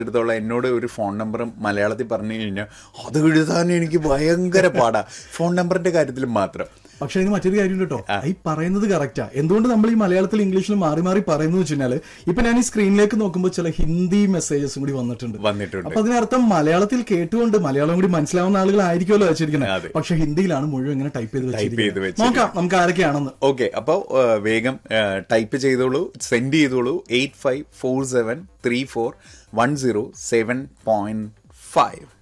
എടുത്തോളം എന്നോട് ഒരു ഫോൺ നമ്പറും മലയാളത്തിൽ പറഞ്ഞു കഴിഞ്ഞാൽ അത് എഴുതാൻ എനിക്ക് ഭയങ്കര പാടാ ഫോൺ നമ്പറിന്റെ കാര്യത്തിൽ മാത്രം പക്ഷെ ഇതിന് മറ്റൊരു കാര്യം കേട്ടോ ഈ പറയുന്നത് കറക്റ്റാ എന്തുകൊണ്ട് നമ്മൾ ഈ മലയാളത്തിൽ ഇംഗ്ലീഷിൽ മാറി മാറി പറയുന്നു വെച്ച് കഴിഞ്ഞാല് ഇപ്പൊ ഞാൻ ഈ സ്ക്രീനിലേക്ക് നോക്കുമ്പോൾ ചില ഹിന്ദി മെസ്സേജസും കൂടി വന്നിട്ടുണ്ട് വന്നിട്ടുണ്ട് അപ്പൊ അതിനർത്ഥം മലയാളത്തിൽ കേട്ടുകൊണ്ട് മലയാളം കൂടി മനസ്സിലാവുന്ന ആളുകളായിരിക്കുമല്ലോ വെച്ചിരിക്കുന്നത് അതെ. പക്ഷെ ഹിന്ദിയിലാണ് മുഴുവൻ ഇങ്ങനെ ടൈപ്പ് ചെയ്ത് ചെയ്ത് വെച്ചിരിക്കുന്നത് വെച്ചിരിക്കുന്നത്. നോക്കാം നമുക്ക് ആരൊക്കെയാണെന്ന് ഓക്കെ അപ്പോൾ വേഗം ടൈപ്പ് ചെയ്തോളൂ സെൻഡ് ചെയ്തോളൂ eight five four seven three four one zero seven point five